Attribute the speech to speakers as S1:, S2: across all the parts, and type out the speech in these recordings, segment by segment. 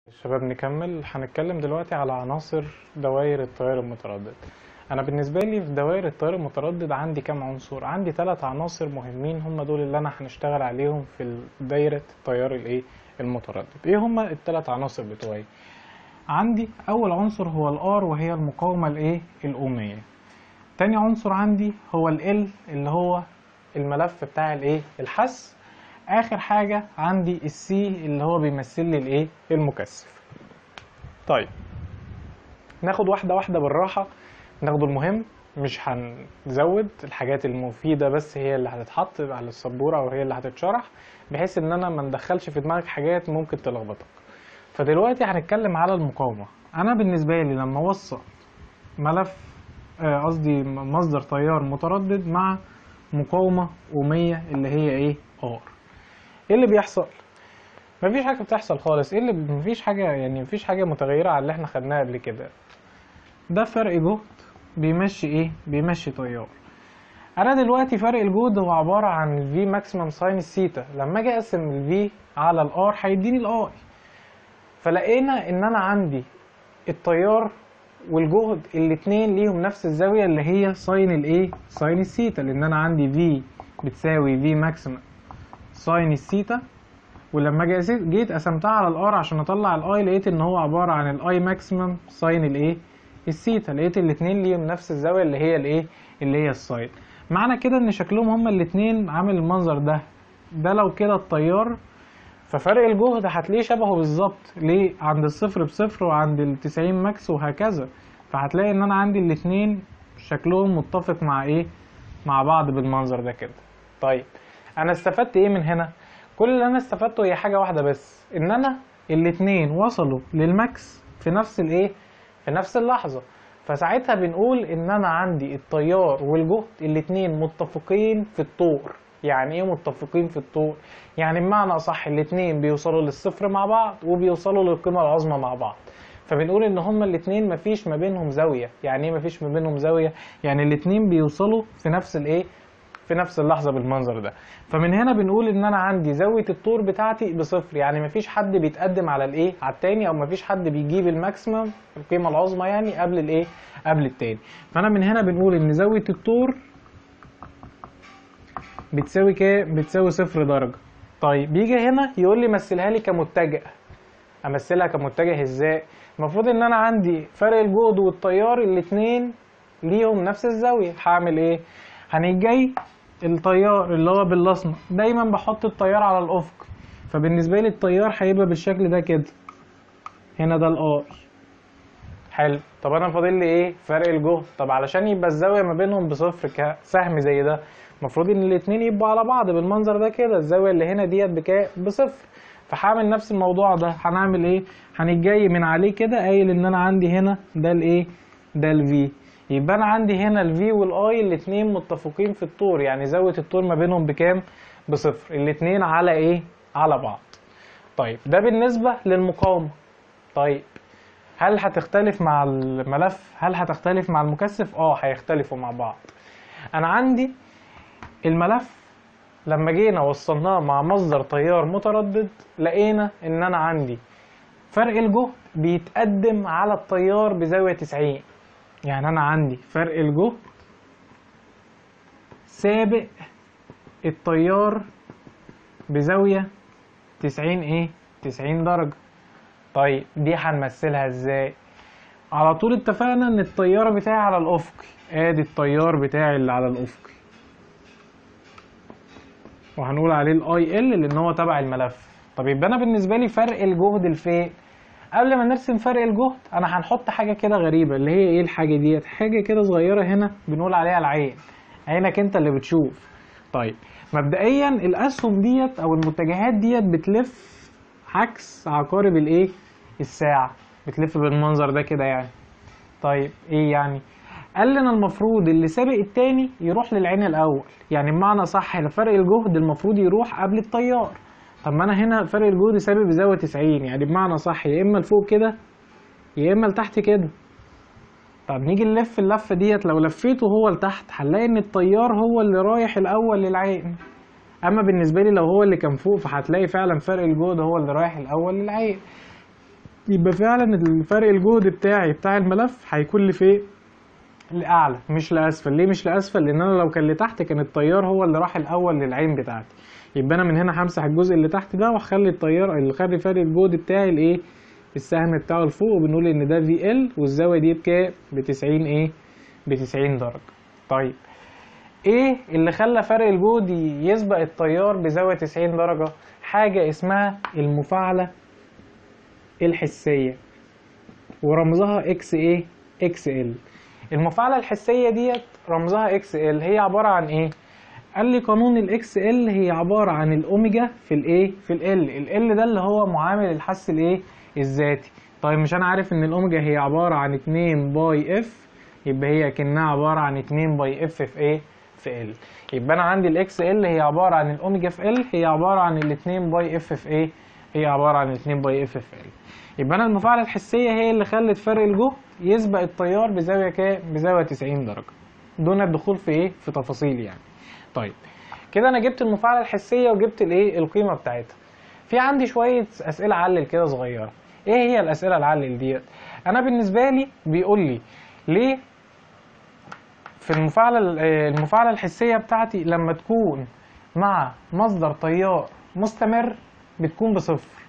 S1: شباب نكمل هنتكلم دلوقتي على عناصر دوائر التيار المتردد انا بالنسبه لي في دوائر التيار المتردد عندي كام عنصر عندي ثلاث عناصر مهمين هم دول اللي انا هنشتغل عليهم في دايره التيار الايه المتردد ايه هم الثلاث عناصر بتوعي عندي اول عنصر هو الار وهي المقاومه الايه الاوميه تاني عنصر عندي هو ال اللي هو الملف بتاع الايه الحس اخر حاجه عندي السي اللي هو بيمثل لي الايه المكثف طيب ناخد واحده واحده بالراحه ناخد المهم مش هنزود الحاجات المفيده بس هي اللي هتتحط على السبوره او هي اللي هتتشرح بحيث ان انا ما ندخلش في دماغك حاجات ممكن تلخبطك فدلوقتي هنتكلم على المقاومه انا بالنسبه لي لما اوصل ملف آه، قصدي مصدر تيار متردد مع مقاومه اوميه اللي هي ايه ار ايه اللي بيحصل مفيش حاجه بتحصل خالص ايه اللي مفيش حاجه يعني مفيش حاجه متغيره على اللي احنا خدناها قبل كده ده فرق جهد بيمشي ايه بيمشي تيار انا دلوقتي فرق الجهد هو عباره عن الفي ماكسيمم ساين الثيتا لما اجي اقسم الفي على الار هيديني الاي فلقينا ان انا عندي التيار والجهد الاتنين ليهم نفس الزاويه اللي هي ساين الايه ساين الثيتا لان انا عندي في بتساوي في ماكسيمم ساين الثيتا ولما جيت جيت قسمتها على الار عشان اطلع الاي لقيت ان هو عباره عن الاي ماكسيمم ساين الايه الثيتا لقيت الاتنين ليهم نفس الزاويه اللي هي الايه اللي هي الساين معنى كده ان شكلهم هما الاتنين عامل المنظر ده ده لو كده التيار ففرق الجهد هتلاقيه شبهه بالظبط ليه عند الصفر بصفر وعند التسعين ماكس وهكذا فهتلاقي ان انا عندي الاتنين شكلهم متفق مع ايه مع بعض بالمنظر ده كده طيب انا استفدت ايه من هنا كل اللي انا استفدته هي حاجه واحده بس ان انا الاتنين وصلوا للماكس في نفس الايه في نفس اللحظه فساعتها بنقول ان انا عندي التيار والجهد الاتنين متفقين في الطور يعني ايه متفقين في الطور يعني بمعنى اصح الاتنين بيوصلوا للصفر مع بعض وبيوصلوا للقيمه العظمى مع بعض فبنقول ان هما الاتنين مفيش ما بينهم زاويه يعني ايه مفيش ما بينهم زاويه يعني الاتنين بيوصلوا في نفس الايه في نفس اللحظه بالمنظر ده فمن هنا بنقول ان انا عندي زاويه الطور بتاعتي بصفر يعني مفيش حد بيتقدم على الايه على التاني او مفيش حد بيجيب الماكسيمم القيمه العظمى يعني قبل الايه قبل التاني فانا من هنا بنقول ان زاويه الطور بتساوي كام بتساوي صفر درجه طيب بيجي هنا يقول لي مثلها لي كمتجه امثلها كمتجه ازاي المفروض ان انا عندي فرق الجهد والتيار الاتنين ليهم نفس الزاويه هعمل ايه هنيجي جاي التيار اللي هو بالاصمع دايما بحط التيار على الافق فبالنسبه لي التيار هيبقى بالشكل ده كده هنا ده الاي حلو طب انا فاضل لي ايه فرق الجهد طب علشان يبقى الزاويه ما بينهم بصفر كسهم زي ده المفروض ان الاتنين يبقوا على بعض بالمنظر ده كده الزاويه اللي هنا ديت بكام بصفر فهعمل نفس الموضوع ده هنعمل ايه هنيجي جاي من عليه كده قايل ان انا عندي هنا ده الايه ده الفي يبقى انا عندي هنا الفي والاي الاتنين متفقين في الطور يعني زاويه الطور ما بينهم بكام بصفر الاتنين على ايه على بعض طيب ده بالنسبه للمقاومه طيب هل هتختلف مع الملف هل هتختلف مع المكثف اه هيختلفوا مع بعض انا عندي الملف لما جينا وصلناه مع مصدر تيار متردد لقينا ان انا عندي فرق الجهد بيتقدم على التيار بزاويه 90 يعني انا عندي فرق الجهد سابق التيار بزاوية 90 ايه 90 درجة طيب دي هنمثلها ازاي على طول اتفقنا ان التيار بتاعي على الافقي ادي التيار بتاعي اللي على الافقي وهنقول عليه الاي ال لان هو تبع الملف طب يبقى انا بالنسبه لي فرق الجهد الفين قبل ما نرسم فرق الجهد انا هنحط حاجه كده غريبه اللي هي ايه الحاجه ديت حاجه كده صغيره هنا بنقول عليها العين عينك انت اللي بتشوف طيب مبدئيا الاسهم ديت او المتجهات ديت بتلف عكس عقارب الايه الساعه بتلف بالمنظر ده كده يعني طيب ايه يعني قال لنا المفروض اللي سابق التاني يروح للعين الاول يعني بمعنى صح فرق الجهد المفروض يروح قبل التيار طب ما انا هنا فرق الجهد سابق بزاويه 90 يعني بمعنى صح يا اما لفوق كده يا اما لتحت كده طب نيجي نلف اللفه ديت لو لفيته هو لتحت هنلاقي ان التيار هو اللي رايح الاول للعين اما بالنسبه لي لو هو اللي كان فوق فهتلاقي فعلا فرق الجهد هو اللي رايح الاول للعين يبقى فعلا الفرق الجهد بتاعي بتاع الملف هيكون لفين لاعلى مش لاسفل ليه مش لاسفل لان انا لو كان لتحت كان التيار هو اللي راح الاول للعين بتاعتي يبقى انا من هنا همسح الجزء اللي تحت ده واخلي التيار اللي خلي فرق الجهد بتاعي الايه السهم بتاعه لفوق وبنقول ان ده في ال والزاويه دي بكام ب 90 ايه ب 90 درجه طيب ايه اللي خلى فرق الجهد يسبق التيار بزاويه 90 درجه حاجه اسمها المفاعله الحسيه ورمزها اكس ايه اكس ال المفاعله الحسيه ديت رمزها اكس ال هي عباره عن ايه قال لي قانون الاكس ال هي عباره عن الاوميجا في الايه في ال ال ده اللي هو معامل الحس الايه الذاتي طيب مش انا عارف ان الاوميجا هي عباره عن 2 باي اف يبقى هي كانها عباره عن 2 باي اف في ايه في ال يبقى انا عندي الاكس ال هي عباره عن الاوميجا في ال هي عباره عن ال 2 باي اف في ايه هي عباره عن 2 باي اف في ال يبقى انا المفاعله الحسيه هي اللي خلت فرق الجهد يسبق التيار بزاويه كام بزاويه 90 درجه دون الدخول في ايه في تفاصيل يعني طيب كده انا جبت المفاعله الحسيه وجبت الايه القيمه بتاعتها في عندي شويه اسئله علل كده صغيره ايه هي الاسئله العلل ديت انا بالنسبه لي بيقول لي ليه في المفاعله المفاعله الحسيه بتاعتي لما تكون مع مصدر تيار مستمر بتكون بصفر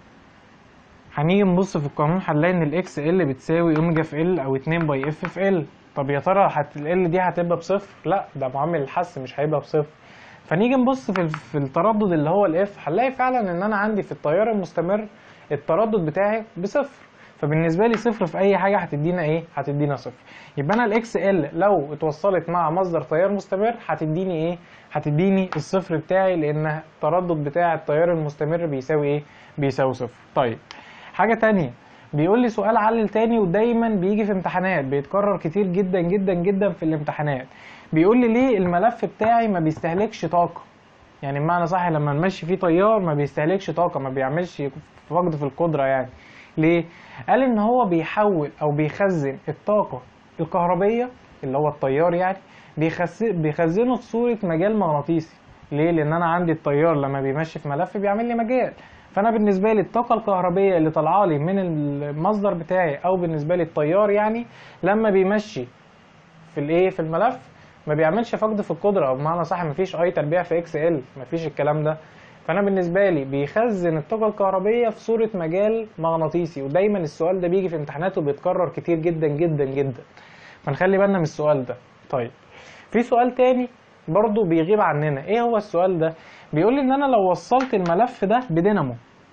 S1: هنيجي نبص في القانون هنلاقي ان الاكس ال بتساوي اوميجا في ال او 2 باي اف في ال طب يا ترى هت ال دي هتبقى بصفر لا ده معامل الحس مش هيبقى بصفر فنيجي نبص في, في التردد اللي هو الاف هنلاقي فعلا ان انا عندي في التيار المستمر التردد بتاعي بصفر فبالنسبه لي صفر في اي حاجه هتدينا ايه هتدينا صفر يبقى انا الاكس ال لو اتوصلت مع مصدر تيار مستمر هتديني ايه هتديني الصفر بتاعي لان التردد بتاع التيار المستمر بيساوي ايه بيساوي صفر طيب حاجه تانية بيقول لي سؤال علل تاني ودايما بيجي في امتحانات بيتكرر كتير جدا جدا جدا في الامتحانات بيقول لي ليه الملف بتاعي ما بيستهلكش طاقه يعني بمعنى صح لما نمشي فيه تيار ما بيستهلكش طاقه ما بيعملش فقد في القدره يعني ليه قال ان هو بيحول او بيخزن الطاقه الكهربيه اللي هو التيار يعني بيخزنه في صوره مجال مغناطيسي ليه لان انا عندي التيار لما بيمشي في ملف بيعمل لي مجال فانا بالنسبه لي الطاقه الكهربيه اللي طالعه لي من المصدر بتاعي او بالنسبه لي التيار يعني لما بيمشي في الايه في الملف ما بيعملش فقد في القدره او بمعنى صح مفيش اي تربيع في اكس ال مفيش الكلام ده فانا بالنسبه لي بيخزن الطاقه الكهربيه في صوره مجال مغناطيسي ودايما السؤال ده بيجي في امتحانات وبيتكرر كتير جدا جدا جدا فنخلي بالنا من السؤال ده طيب في سؤال تاني برضو بيغيب عننا ايه هو السؤال ده بيقول لي ان انا لو وصلت الملف ده بدينامو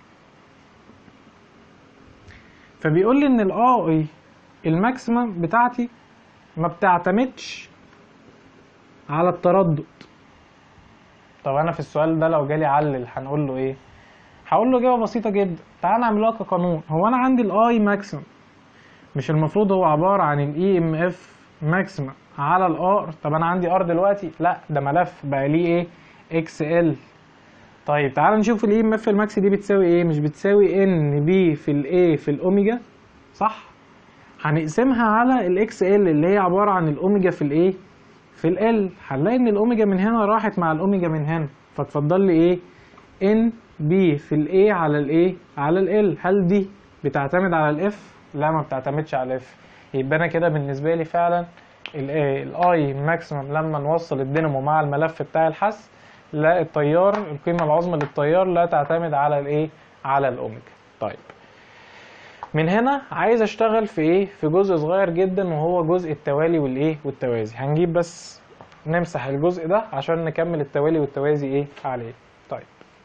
S1: فبيقول لي ان الاي الماكسيمم بتاعتي ما بتعتمدش على التردد طب انا في السؤال ده لو جالي علل هنقول له ايه هقول له اجابه بسيطه جدا تعال نعملها كقانون هو انا عندي الاي ماكسيمم مش المفروض هو عباره عن الاي ام اف ماكسيمم على الار طب انا عندي ار دلوقتي لا ده ملف بقى ليه ايه اكس ال طيب تعال نشوف الاي ام اف الماكس دي بتساوي ايه مش بتساوي ان بي في الاي في الاوميجا صح هنقسمها على الاكس ال اللي هي عباره عن الاوميجا في الايه في ال هنلاقي ان الاوميجا من هنا راحت مع الاوميجا من هنا فتفضل لي ايه ان بي في الاي على الايه على ال هل دي بتعتمد على الاف لا ما بتعتمدش على الاف يبقى انا كده بالنسبه لي فعلا الاي ماكسيمم لما نوصل الدينامو مع الملف بتاع الحس لا التيار القيمه العظمى للتيار لا تعتمد على الايه على الاوميجا طيب من هنا عايز اشتغل في ايه في جزء صغير جدا وهو جزء التوالي والايه والتوازي هنجيب بس نمسح الجزء ده عشان نكمل التوالي والتوازي ايه عليه طيب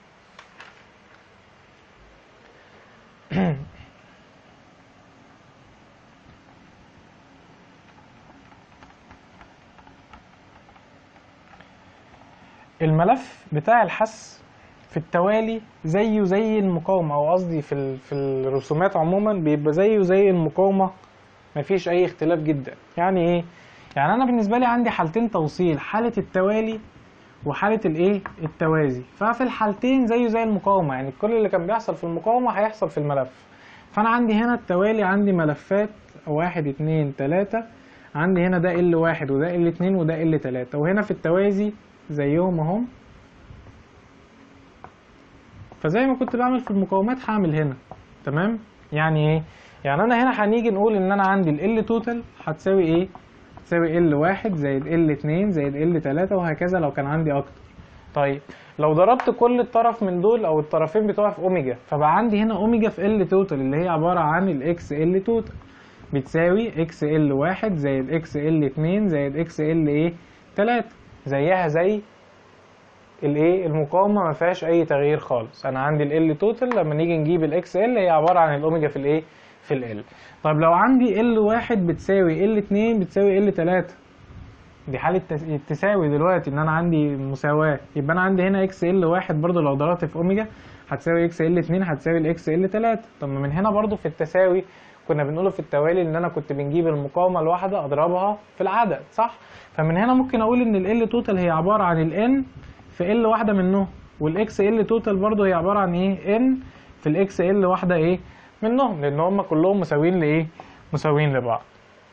S1: الملف بتاع الحس في التوالي زيه زي المقاومة أو قصدي في ال- في الرسومات عموما بيبقى زيه زي المقاومة مفيش أي اختلاف جدا يعني إيه؟ يعني أنا بالنسبة لي عندي حالتين توصيل حالة التوالي وحالة الإيه؟ التوازي ففي الحالتين زيه زي المقاومة يعني كل اللي كان بيحصل في المقاومة هيحصل في الملف فأنا عندي هنا التوالي عندي ملفات واحد اتنين تلاتة عندي هنا ده ال واحد وده ال اتنين وده ال تلاتة وهنا في التوازي زيهم اهم فزي ما كنت بعمل في المقاومات هعمل هنا تمام يعني ايه يعني انا هنا هنيجي نقول ان انا عندي ال توتال هتساوي ايه تساوي ال واحد زائد ال اتنين زائد ال تلاتة وهكذا لو كان عندي اكتر طيب لو ضربت كل الطرف من دول او الطرفين بتوعي في اوميجا فبقى عندي هنا اوميجا في ال توتال اللي هي عبارة عن الاكس ال توتال بتساوي اكس ال واحد زائد اكس ال اتنين زائد اكس ال ايه تلاتة زيها زي الايه المقاومه ما فيهاش اي تغيير خالص انا عندي ال توتال لما نيجي نجيب الاكس ال هي عباره عن الاوميجا في الايه في ال طب لو عندي ال واحد بتساوي ال اتنين بتساوي ال تلاتة دي حالة تس- التساوي دلوقتي ان انا عندي مساواة يبقى انا عندي هنا اكس ال واحد برضو لو ضربت في اوميجا هتساوي اكس ال اتنين هتساوي الاكس ال تلاتة طب ما من هنا برضو في التساوي كنا بنقوله في التوالي ان انا كنت بنجيب المقاومة الواحدة اضربها في العدد صح فمن هنا ممكن اقول ان ال توتال هي عبارة عن ال n في ال واحدة منهم والاكس ال توتال برضو هي عبارة عن ايه n في الاكس ال واحدة ايه منهم لان هم كلهم مساويين لايه مساويين لبعض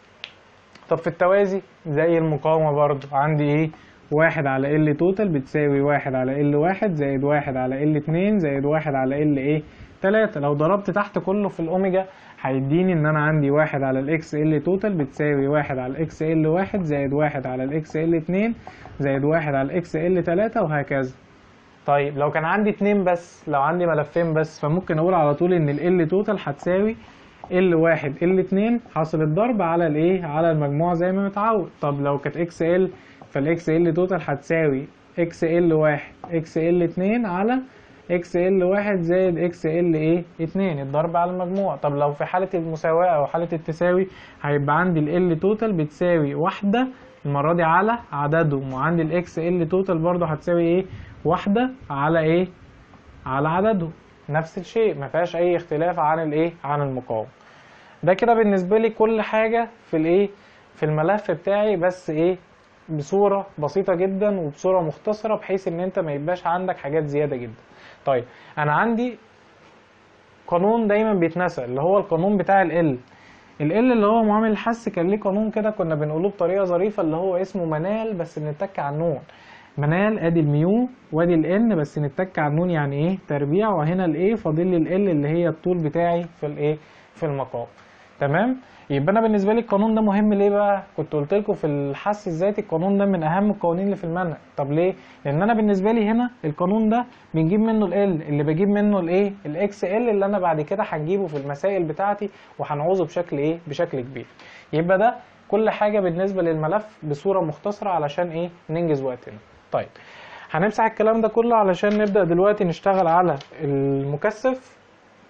S1: طب في التوازي زي المقاومة برضو عندي ايه واحد على ال توتال بتساوي واحد على ال واحد زائد واحد على ال اتنين زائد واحد على ال ايه تلاتة لو ضربت تحت كله في الاوميجا هيديني ان انا عندي واحد على الاكس ال توتال بتساوي واحد على الاكس ال واحد زائد واحد على الاكس ال اتنين زائد واحد على الاكس ال تلاتة وهكذا طيب لو كان عندي اتنين بس لو عندي ملفين بس فممكن اقول على طول ان ال توتال هتساوي ال واحد ال اتنين حاصل الضرب على الايه على المجموع زي ما متعود طب لو كانت اكس ال فالاكس ال توتال هتساوي اكس ال واحد اكس ال اتنين على اكس ال واحد زائد اكس ال ايه اتنين الضرب على المجموع طب لو في حالة المساواة او حالة التساوي هيبقى عندي ال توتال بتساوي واحدة المرة دي على عددهم وعندي الاكس ال توتال برضه هتساوي ايه واحدة على ايه على عددهم نفس الشيء ما فيهاش اي اختلاف عن الايه عن المقاومة ده كده بالنسبة لي كل حاجة في الايه في الملف بتاعي بس ايه بصورة بسيطة جدا وبصورة مختصرة بحيث ان انت ما يبقاش عندك حاجات زيادة جدا طيب انا عندي قانون دايما بيتنسى اللي هو القانون بتاع ال ال اللي هو معامل الحس كان ليه قانون كده كنا بنقوله بطريقة ظريفة اللي هو اسمه منال بس بنتك على النون منال ادي الميو وادي الان بس نتك على النون يعني ايه تربيع وهنا الايه فاضل لي ال اللي هي الطول بتاعي في الايه في المقام تمام يبقى انا بالنسبه لي القانون ده مهم ليه بقى كنت قلت لكم في الحث الذاتي القانون ده من اهم القوانين اللي في المنهج طب ليه لان انا بالنسبه لي هنا القانون ده بنجيب منه ال اللي بجيب منه الايه الاكس ال اللي انا بعد كده هجيبه في المسائل بتاعتي وهنعوزه بشكل ايه بشكل كبير يبقى ده كل حاجه بالنسبه للملف بصوره مختصره علشان ايه ننجز وقتنا طيب هنمسح الكلام ده كله علشان نبدا دلوقتي نشتغل على المكثف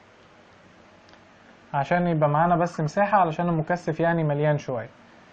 S1: عشان يبقى معانا بس مساحة علشان المكثف يعني مليان شوية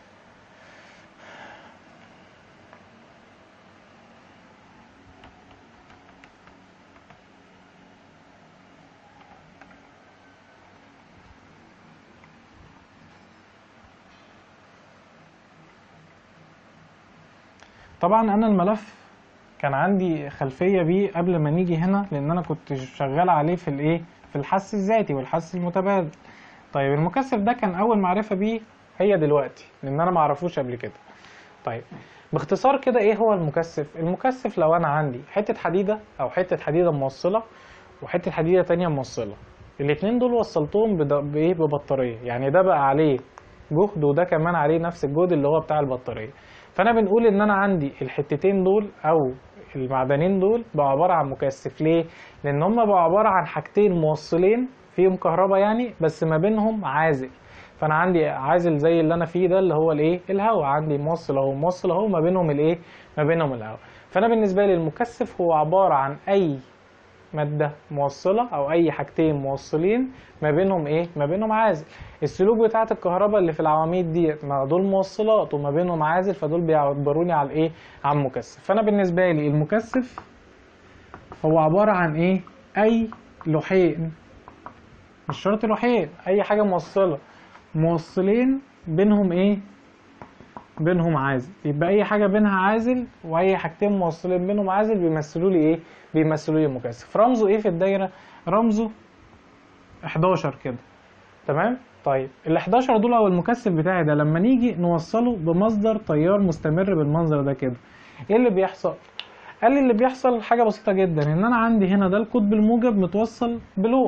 S1: طبعا انا الملف كان عندي خلفية بيه قبل ما نيجي هنا لان انا كنت شغال عليه في الايه في الحس الذاتي والحس المتبادل طيب المكثف ده كان اول معرفة بيه هي دلوقتي لان انا معرفوش قبل كده طيب باختصار كده ايه هو المكثف المكثف لو انا عندي حتة حديدة او حتة حديدة موصلة وحتة حديدة تانية موصلة الاتنين دول وصلتهم بد- بايه ببطارية يعني ده بقى عليه جهد وده كمان عليه نفس الجهد اللي هو بتاع البطارية فانا بنقول ان انا عندي الحتتين دول او المعدنين دول بقى عبارة عن مكثف ليه لان هم بقى عبارة عن حاجتين موصلين فيهم كهرباء يعني بس ما بينهم عازل فانا عندي عازل زي اللي انا فيه ده اللي هو الايه الهواء عندي موصل اهو موصل اهو ما بينهم الايه ما بينهم الهواء فانا بالنسبه لي المكثف هو عباره عن اي مادة موصلة أو أي حاجتين موصلين ما بينهم إيه؟ ما بينهم عازل. السلوك بتاعة الكهرباء اللي في العواميد ديت ما دول موصلات وما بينهم عازل فدول بيعبروني على الإيه؟ عن مكثف. فأنا بالنسبة لي المكثف هو عبارة عن إيه؟ أي لوحين مش شرط لوحين أي حاجة موصلة موصلين بينهم إيه؟ بينهم عازل يبقى اي حاجه بينها عازل واي حاجتين موصلين بينهم عازل بيمثلوا لي ايه بيمثلوا لي مكثف رمزه ايه في الدايره رمزه 11 كده تمام طيب ال 11 دول او المكثف بتاعي ده لما نيجي نوصله بمصدر تيار مستمر بالمنظر ده كده ايه اللي بيحصل قال لي اللي بيحصل حاجه بسيطه جدا ان انا عندي هنا ده القطب الموجب متوصل بلوح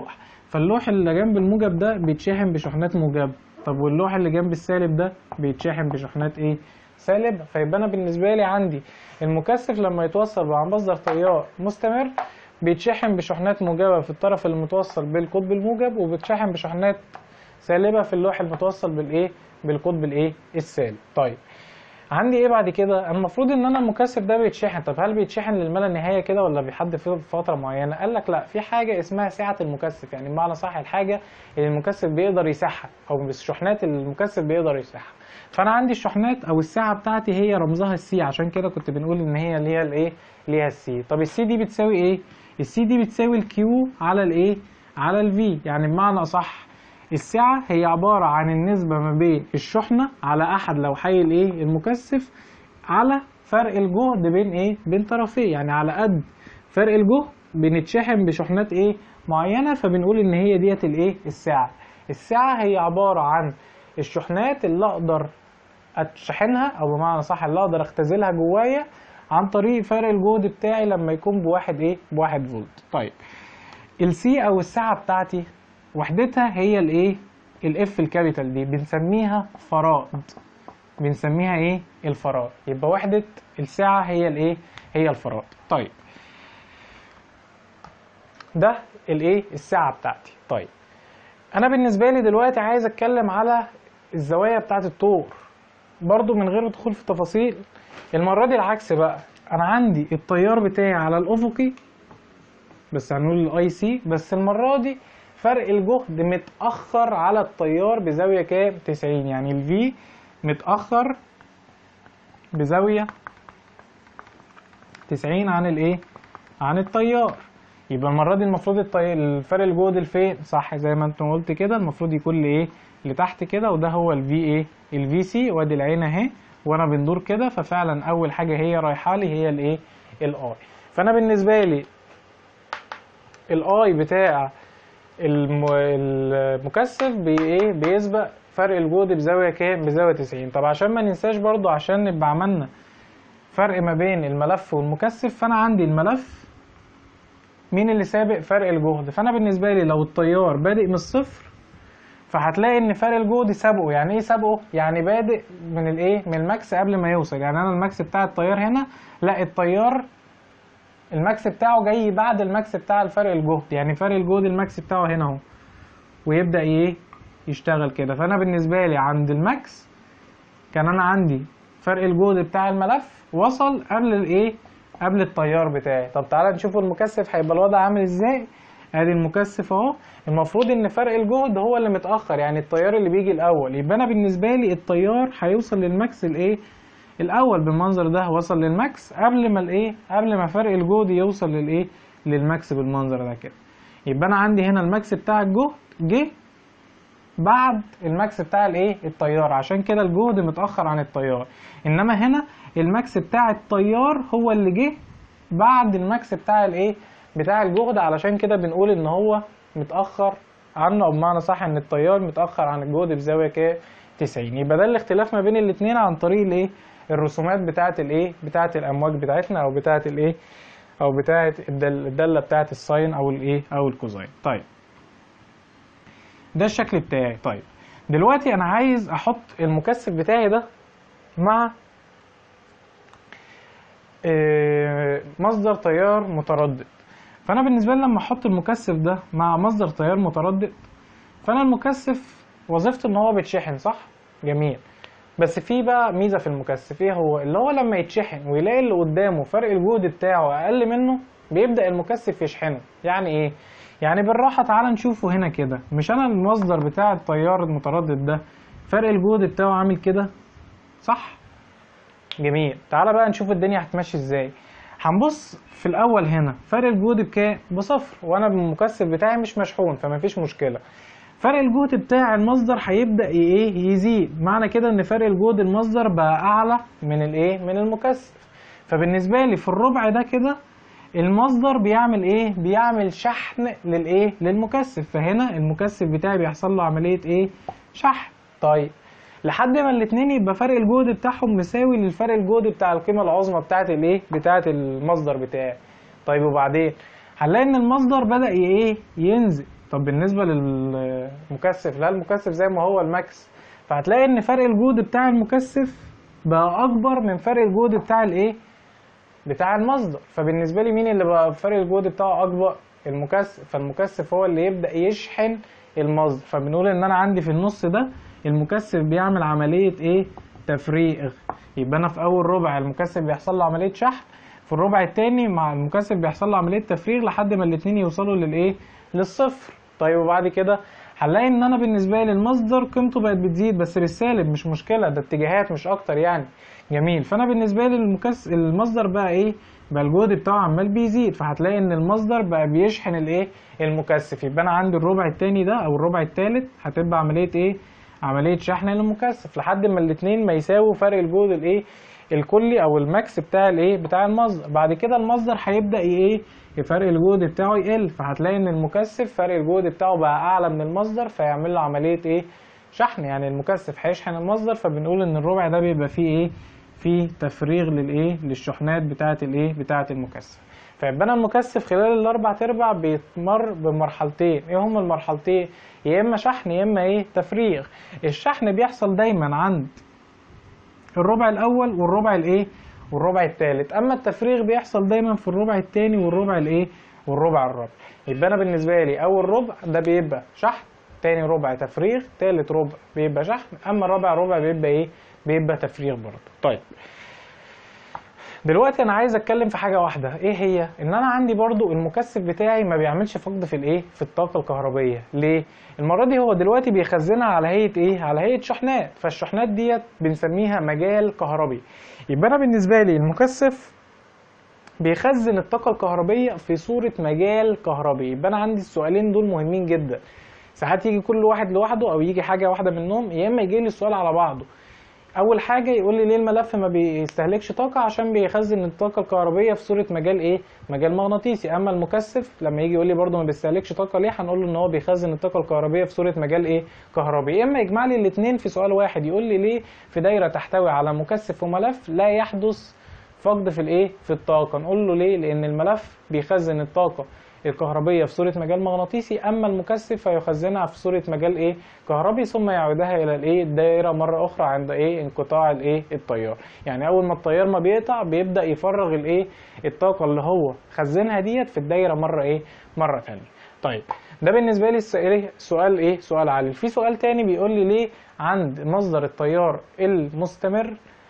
S1: فاللوح اللي جنب الموجب ده بيتشحن بشحنات موجبة طب واللوح اللي جنب السالب ده بيتشحن بشحنات ايه سالب فيبقى انا بالنسبة لي عندي المكثف لما يتوصل مع مصدر تيار مستمر بيتشحن بشحنات موجبة في الطرف المتوصل بالقطب الموجب وبيتشحن بشحنات سالبة في اللوح المتوصل بالايه بالقطب الايه السالب طيب عندي ايه بعد كده المفروض ان انا المكثف ده بيتشحن طب هل بيتشحن للما لا نهايه كده ولا بيحد في فتره معينه قال لك لا في حاجه اسمها سعه المكثف يعني بمعنى صح الحاجه اللي المكثف بيقدر يسحها او الشحنات اللي المكثف بيقدر يسحها فانا عندي الشحنات او السعه بتاعتي هي رمزها السي عشان كده كنت بنقول ان هي اللي هي الايه ليها السي طب السي دي بتساوي ايه السي دي بتساوي الكيو على الايه على الفي يعني بمعنى اصح السعة هي عبارة عن النسبة ما بين الشحنة على أحد لوحي الإيه المكثف على فرق الجهد بين إيه بين طرفيه يعني على قد فرق الجهد بنتشحن بشحنات إيه معينة فبنقول إن هي ديت الإيه السعة السعة هي عبارة عن الشحنات اللي أقدر أتشحنها أو بمعنى صح اللي أقدر أختزلها جوايا عن طريق فرق الجهد بتاعي لما يكون بواحد إيه بواحد فولت طيب السي أو السعة بتاعتي وحدتها هي الايه الاف الكابيتال دي بنسميها فراد بنسميها ايه الفراد يبقى وحدة السعة هي الايه هي الفراد طيب ده الايه السعة بتاعتي طيب انا بالنسبة لي دلوقتي عايز اتكلم على الزوايا بتاعت الطور برضو من غير دخول في تفاصيل المرة دي العكس بقى انا عندي التيار بتاعي على الافقي بس هنقول الاي سي بس المرة دي فرق الجهد متأخر على التيار بزاوية كام؟ 90 يعني الفي متأخر بزاوية 90 عن الايه؟ عن التيار يبقى المرة دي المفروض الطي... الفرق الجهد لفين؟ صح زي ما انت قلت كده المفروض يكون لايه؟ لتحت كده وده هو الفي ايه؟ الفي سي وادي العين اهي وانا بندور كده ففعلا اول حاجة هي رايحة لي هي الايه؟ الاي فانا بالنسبة لي الاي بتاع الم... المكثف بي ايه بيسبق فرق الجهد بزاويه كام بزاويه 90 طب عشان ما ننساش برضو عشان نبقى عملنا فرق ما بين الملف والمكثف فانا عندي الملف مين اللي سابق فرق الجهد فانا بالنسبه لي لو التيار بادئ من الصفر فهتلاقي ان فرق الجهد سابقه يعني ايه سابقه يعني بادئ من الايه من الماكس قبل ما يوصل يعني انا الماكس بتاع التيار هنا لا التيار الماكس بتاعه جاي بعد الماكس بتاع الفرق الجهد يعني فرق الجهد الماكس بتاعه هنا اهو ويبدا ايه يشتغل كده فانا بالنسبه لي عند الماكس كان انا عندي فرق الجهد بتاع الملف وصل قبل الايه قبل التيار بتاعي طب تعالى نشوف المكثف هيبقى الوضع عامل ازاي ادي المكثف اهو المفروض ان فرق الجهد هو اللي متاخر يعني التيار اللي بيجي الاول يبقى انا بالنسبه لي التيار هيوصل للماكس الايه الاول بالمنظر ده وصل للماكس قبل ما الايه قبل ما فرق الجهد يوصل للايه للماكس بالمنظر ده كده يبقى انا عندي هنا الماكس بتاع الجهد جه بعد الماكس بتاع الايه التيار عشان كده الجهد متاخر عن التيار انما هنا الماكس بتاع التيار هو اللي جه بعد الماكس بتاع الايه بتاع الجهد علشان كده بنقول ان هو متاخر عنه او بمعنى صح ان التيار متاخر عن الجهد بزاويه كام 90 يبقى ده الاختلاف ما بين الاثنين عن طريق الايه الرسومات بتاعه الايه بتاعه الامواج بتاعتنا او بتاعه الايه او بتاعه الدل- الداله بتاعه الساين او الايه او الكوزاين طيب ده الشكل بتاعي طيب دلوقتي انا عايز احط المكثف بتاعي ده مع آه، مصدر تيار متردد فانا بالنسبه لي لما احط المكثف ده مع مصدر تيار متردد فانا المكثف وظيفته ان هو بيتشحن صح جميل بس في بقى ميزه في المكثف ايه هو اللي هو لما يتشحن ويلاقي اللي قدامه فرق الجهد بتاعه اقل منه بيبدا المكثف يشحنه يعني ايه يعني بالراحه تعالى نشوفه هنا كده مش انا المصدر بتاع التيار المتردد ده فرق الجهد بتاعه عامل كده صح جميل تعالى بقى نشوف الدنيا هتمشي ازاي هنبص في الاول هنا فرق الجهد بكام بصفر وانا بالمكثف بتاعي مش مشحون فمفيش مشكله فرق الجهد بتاع المصدر هيبدا ي- ايه يزيد معنى كده ان فرق الجهد المصدر بقى اعلى من الايه من المكثف فبالنسبه لي في الربع ده كده المصدر بيعمل ايه بيعمل شحن للايه للمكثف فهنا المكثف بتاعي بيحصل له عمليه ايه شحن طيب لحد ما الاتنين يبقى فرق الجهد بتاعهم مساوي للفرق الجهد بتاع القيمه العظمى بتاعه الايه بتاعه المصدر بتاعي طيب وبعدين هنلاقي ان المصدر بدا ي- ايه ينزل طب بالنسبه للمكثف لا المكثف زي ما هو الماكس فهتلاقي ان فرق الجهد بتاع المكثف بقى اكبر من فرق الجهد بتاع الايه بتاع المصدر فبالنسبه لي مين اللي بقى فرق الجهد بتاعه اكبر المكثف فالمكثف هو اللي يبدا يشحن المصدر فبنقول ان انا عندي في النص ده المكثف بيعمل عمليه ايه تفريغ يبقى انا في اول ربع المكثف بيحصل له عمليه شحن في الربع التاني مع المكثف بيحصل له عمليه تفريغ لحد ما الاتنين يوصلوا للايه للصفر طيب وبعد كده هنلاقي ان انا بالنسبه لي المصدر قيمته بقت بتزيد بس بالسالب مش مشكله ده اتجاهات مش اكتر يعني جميل فانا بالنسبه لي المكس المصدر بقى ايه بقى الجهد بتاعه عمال بيزيد فهتلاقي ان المصدر بقى بيشحن الايه المكثف يبقى انا عندي الربع التاني ده او الربع التالت هتبقى عمليه ايه عمليه شحن للمكثف لحد ما الاتنين ما يساووا فرق الجهد الايه الكلي او الماكس بتاع الايه بتاع المصدر بعد كده المصدر هيبدا ايه فرق الجهد بتاعه يقل فهتلاقي ان المكثف فرق الجهد بتاعه بقى اعلى من المصدر فيعمل له عمليه ايه شحن يعني المكثف هيشحن المصدر فبنقول ان الربع ده بيبقى فيه ايه فيه تفريغ للايه للشحنات بتاعه الايه بتاعه المكثف فيبقى انا المكثف خلال الاربع تربع بيتمر بمرحلتين ايه هما المرحلتين يا اما شحن يا اما ايه تفريغ الشحن بيحصل دايما عند الربع الاول والربع الايه والربع الثالث اما التفريغ بيحصل دايما في الربع الثاني والربع الايه والربع الرابع يبقى انا بالنسبه لي اول ربع ده بيبقى شحن تاني ربع تفريغ تالت ربع بيبقى شحن اما الرابع ربع بيبقى ايه بيبقى تفريغ برضه طيب دلوقتي انا عايز اتكلم في حاجه واحده ايه هي ان انا عندي برضو المكثف بتاعي ما بيعملش فقد في الايه في الطاقه الكهربيه ليه المره دي هو دلوقتي بيخزنها على هيئه ايه على هيئه شحنات فالشحنات ديت بنسميها مجال كهربي يبقى انا بالنسبه لي المكثف بيخزن الطاقه الكهربيه في صوره مجال كهربي يبقى انا عندي السؤالين دول مهمين جدا ساعات يجي كل واحد لوحده او يجي حاجه واحده منهم يا اما يجي لي السؤال على بعضه اول حاجه يقول لي ليه الملف ما بيستهلكش طاقه عشان بيخزن الطاقه الكهربيه في صوره مجال ايه مجال مغناطيسي اما المكثف لما يجي يقول لي برده ما بيستهلكش طاقه ليه هنقول له ان هو بيخزن الطاقه الكهربيه في صوره مجال ايه كهربي يا اما يجمع لي الاثنين في سؤال واحد يقول لي ليه في دايره تحتوي على مكثف وملف لا يحدث فقد في الايه في الطاقه نقول له ليه لان الملف بيخزن الطاقه الكهربية في صورة مجال مغناطيسي أما المكثف فيخزنها في صورة مجال إيه كهربي ثم يعودها إلى الإيه الدائرة مرة أخرى عند إيه انقطاع الإيه التيار يعني أول ما التيار ما بيقطع بيبدأ يفرغ الإيه الطاقة اللي هو خزنها ديت في الدايرة مرة إيه مرة تانية طيب ده بالنسبة لي سؤال إيه سؤال عالي في سؤال تاني بيقول لي ليه عند مصدر التيار المستمر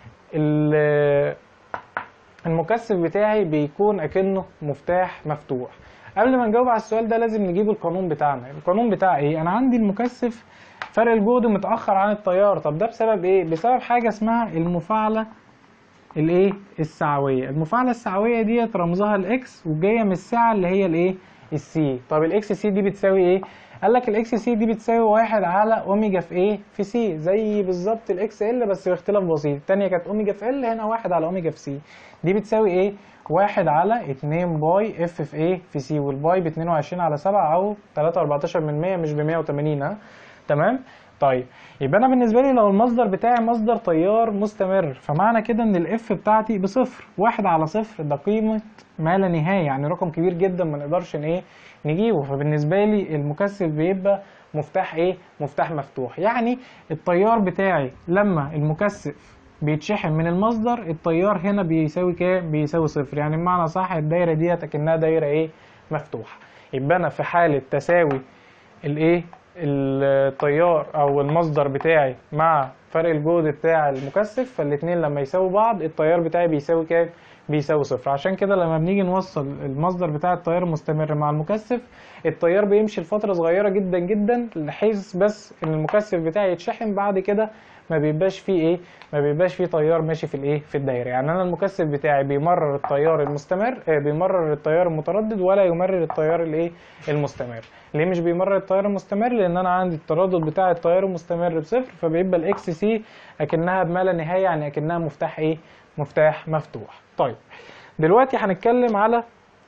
S1: المكثف بتاعي بيكون أكنه مفتاح مفتوح قبل ما نجاوب على السؤال ده لازم نجيب القانون بتاعنا القانون بتاع ايه انا عندي المكثف فرق الجهد متاخر عن التيار طب ده بسبب ايه بسبب حاجه اسمها المفاعله الايه السعويه المفاعله السعويه ديت رمزها الاكس وجايه من السعه اللي هي الايه السي طب الاكس سي دي بتساوي ايه قال لك الاكس سي دي بتساوي واحد على اوميجا في ايه في سي زي بالظبط الاكس ال بس باختلاف بسيط الثانيه كانت اوميجا في ال هنا واحد على اوميجا في سي دي بتساوي ايه واحد على اتنين باي اف في ايه في سي والباي ب 22 على 7 او 3.14 من 100 مش ب 180 ها تمام طيب يبقى انا بالنسبه لي لو المصدر بتاعي مصدر تيار مستمر فمعنى كده ان الاف بتاعتي بصفر واحد على صفر ده قيمه ما لا نهايه يعني رقم كبير جدا ما نقدرش ايه نجيبه فبالنسبه لي المكثف بيبقى مفتاح ايه مفتاح مفتوح يعني التيار بتاعي لما المكثف بيتشحن من المصدر التيار هنا بيساوي كام بيساوي صفر يعني بمعنى صح الدايره ديت اكنها دايره ايه مفتوحه يبقى انا في حاله تساوي الايه التيار او المصدر بتاعي مع فرق الجهد بتاع المكثف فالاثنين لما يساووا بعض التيار بتاعي بيساوي كام بيساوي صفر عشان كده لما بنيجي نوصل المصدر بتاع التيار المستمر مع المكثف التيار بيمشي لفتره صغيره جدا جدا بحيث بس ان المكثف بتاعي يتشحن بعد كده ما بيبقاش فيه ايه ما بيبقاش فيه تيار ماشي في الايه في الدايره يعني انا المكثف بتاعي بيمرر التيار المستمر آه بيمرر التيار المتردد ولا يمرر التيار الايه المستمر ليه مش بيمرر التيار المستمر لان انا عندي التردد بتاع التيار المستمر بصفر فبيبقى الاكس سي اكنها بما لا نهايه يعني اكنها مفتاح ايه مفتاح مفتوح طيب دلوقتي هنتكلم على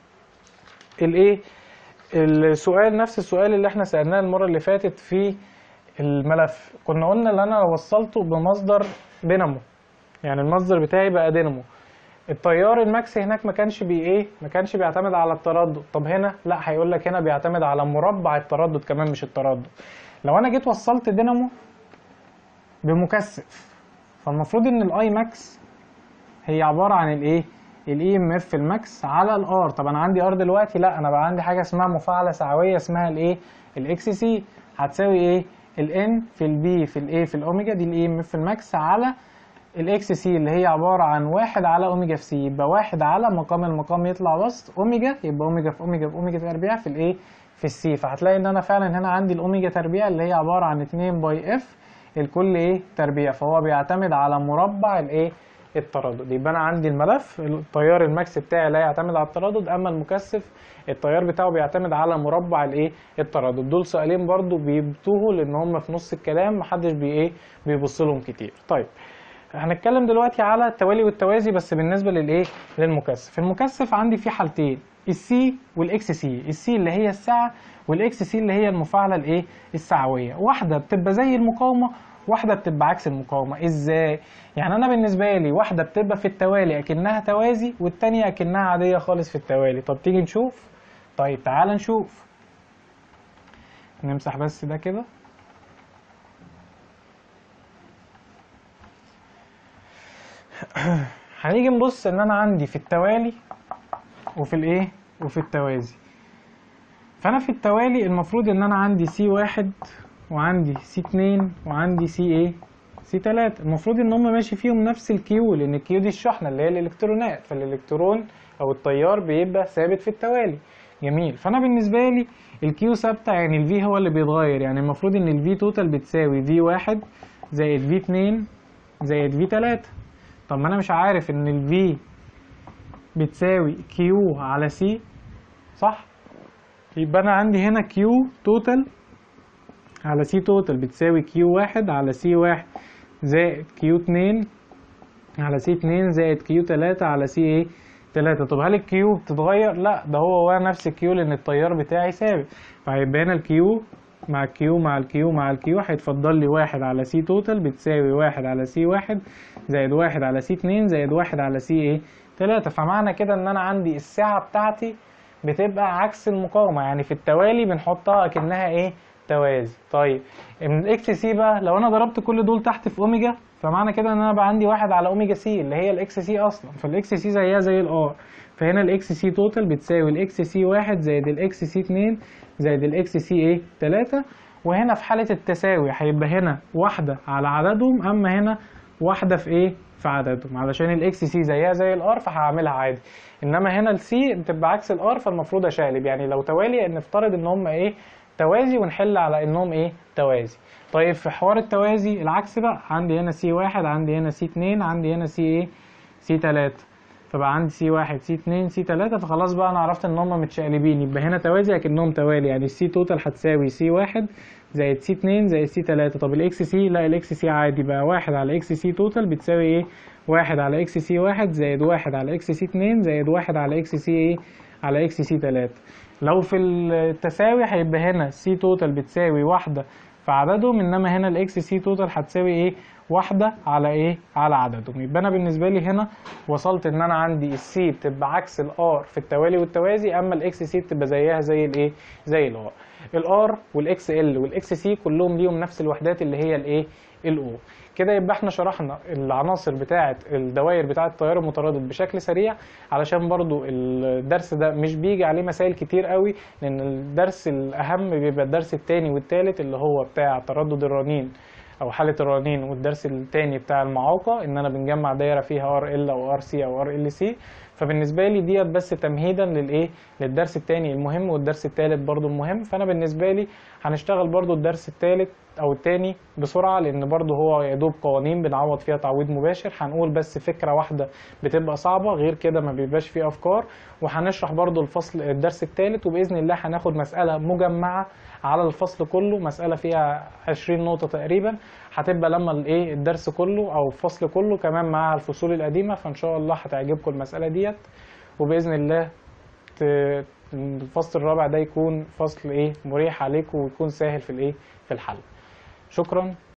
S1: الايه السؤال نفس السؤال اللي احنا سألناه المرة اللي فاتت في الملف كنا قلنا ان انا وصلته بمصدر دينامو يعني المصدر بتاعي بقى دينامو التيار الماكسي هناك ما كانش بي ايه ما كانش بيعتمد على التردد طب هنا لا هيقول لك هنا بيعتمد على مربع التردد كمان مش التردد لو انا جيت وصلت دينامو بمكثف فالمفروض ان الاي ماكس هي عباره عن الايه الاي ام اف الماكس على الار طب انا عندي ار دلوقتي لا انا بقى عندي حاجه اسمها مفاعله سعويه اسمها الايه الاكس سي هتساوي ايه الان في البي في الايه في الاوميجا دي الاي ام اف الماكس على الاكس سي اللي هي عباره عن واحد على اوميجا في سي يبقى واحد على مقام المقام يطلع وسط اوميجا يبقى اوميجا في اوميجا في اوميجا تربيع في الايه في السي فهتلاقي ان انا فعلا هنا عندي الاوميجا تربيع اللي هي عباره عن 2 باي اف الكل ايه تربيع فهو بيعتمد على مربع الايه التردد يبقى انا عندي الملف التيار الماكس بتاعي لا يعتمد على التردد اما المكثف التيار بتاعه بيعتمد على مربع الايه التردد دول سؤالين برضو بيبتوهوا لان هم في نص الكلام محدش بي ايه بيبص لهم كتير طيب هنتكلم دلوقتي على التوالي والتوازي بس بالنسبه للايه للمكثف المكثف عندي فيه حالتين السي والاكس سي السي اللي هي الساعه والاكس سي اللي هي المفاعله الايه السعويه واحده بتبقى زي المقاومه واحده بتبقى عكس المقاومه ازاي يعني انا بالنسبه لي واحده بتبقى في التوالي اكنها توازي والتانية اكنها عاديه خالص في التوالي طب تيجي نشوف طيب تعال نشوف نمسح بس ده كده هنيجي نبص ان انا عندي في التوالي وفي الايه وفي التوازي فانا في التوالي المفروض ان انا عندي سي واحد وعندي سي اتنين وعندي سي ايه سي تلاتة المفروض ان هم ماشي فيهم نفس الكيو لان الكيو دي الشحنة اللي هي الالكترونات فالالكترون او التيار بيبقى ثابت في التوالي جميل فانا بالنسبة لي الكيو ثابتة يعني الفي هو اللي بيتغير يعني المفروض ان الفي توتال بتساوي في واحد زائد في اتنين زائد في تلاتة طب ما انا مش عارف ان الفي بتساوي كيو على سي صح يبقى انا عندي هنا كيو توتال على سي توتال بتساوي كيو واحد على سي واحد زائد كيو اتنين على سي اتنين زائد كيو تلاتة على سي ايه تلاتة طب هل الكيو بتتغير؟ لا ده هو هو نفس الكيو لأن التيار بتاعي ثابت فهيبقى هنا الكيو مع الكيو مع الكيو مع الكيو هيتفضل لي واحد على سي توتال بتساوي واحد على سي واحد زائد واحد على سي اتنين زائد واحد على سي ايه تلاتة فمعنى كده ان انا عندي الساعة بتاعتي بتبقى عكس المقاومة يعني في التوالي بنحطها كأنها ايه توازي طيب من الاكس سي بقى لو انا ضربت كل دول تحت في اوميجا فمعنى كده ان انا بقى عندي واحد على اوميجا سي اللي هي الاكس سي اصلا فالاكس سي زيها زي الار فهنا الاكس سي توتال بتساوي الاكس سي واحد زائد الاكس سي اتنين زائد الاكس سي ايه تلاتة وهنا في حالة التساوي هيبقى هنا واحدة على عددهم اما هنا واحدة في ايه في عددهم علشان الاكس سي زيها زي الار فهعملها عادي انما هنا السي بتبقى عكس الار فالمفروض اشالب يعني لو توالي نفترض ان هم ايه توازي ونحل على انهم ايه توازي طيب في حوار التوازي العكس بقى عندي هنا سي واحد عندي هنا سي اتنين عندي هنا سي ايه سي تلاتة فبقى عندي سي واحد سي اتنين سي تلاتة فخلاص بقى انا عرفت ان هم متشقلبين يبقى هنا توازي لكنهم توالي يعني السي توتال هتساوي سي واحد زائد سي اتنين زائد سي تلاتة طب الاكس سي لا الاكس سي عادي بقى واحد على اكس سي توتال بتساوي ايه واحد على اكس سي واحد زائد واحد على اكس سي اتنين زائد واحد على اكس سي ايه على اكس سي تلاتة لو في التساوي هيبقى هنا سي توتال بتساوي واحدة في عددهم انما هنا الاكس سي توتال هتساوي ايه واحدة على ايه على عددهم يبقى انا بالنسبة لي هنا وصلت ان انا عندي السي بتبقى عكس الار في التوالي والتوازي اما الاكس سي بتبقى زيها زي الايه زي الار الار والاكس ال والاكس سي كلهم ليهم نفس الوحدات اللي هي الايه الاو كده يبقى احنا شرحنا العناصر بتاعه الدوائر بتاعه التيار المتردد بشكل سريع علشان برضو الدرس ده مش بيجي عليه مسائل كتير قوي لان الدرس الاهم بيبقى الدرس الثاني والثالث اللي هو بتاع تردد الرنين او حاله الرنين والدرس الثاني بتاع المعوقه ان انا بنجمع دايره فيها ار ال او ار سي او ار ال سي فبالنسبه لي ديت بس تمهيدا للايه للدرس الثاني المهم والدرس الثالث برضو المهم فانا بالنسبه لي هنشتغل برضو الدرس الثالث او الثاني بسرعه لان برضو هو يا دوب قوانين بنعوض فيها تعويض مباشر هنقول بس فكره واحده بتبقى صعبه غير كده ما بيبقاش فيه افكار وهنشرح برضو الفصل الدرس الثالث وباذن الله هناخد مساله مجمعه على الفصل كله مساله فيها 20 نقطه تقريبا هتبقى لما الايه الدرس كله او الفصل كله كمان مع الفصول القديمه فان شاء الله هتعجبكم المساله ديت وباذن الله الفصل الرابع ده يكون فصل ايه مريح عليكم ويكون سهل في الايه في الحل شكرا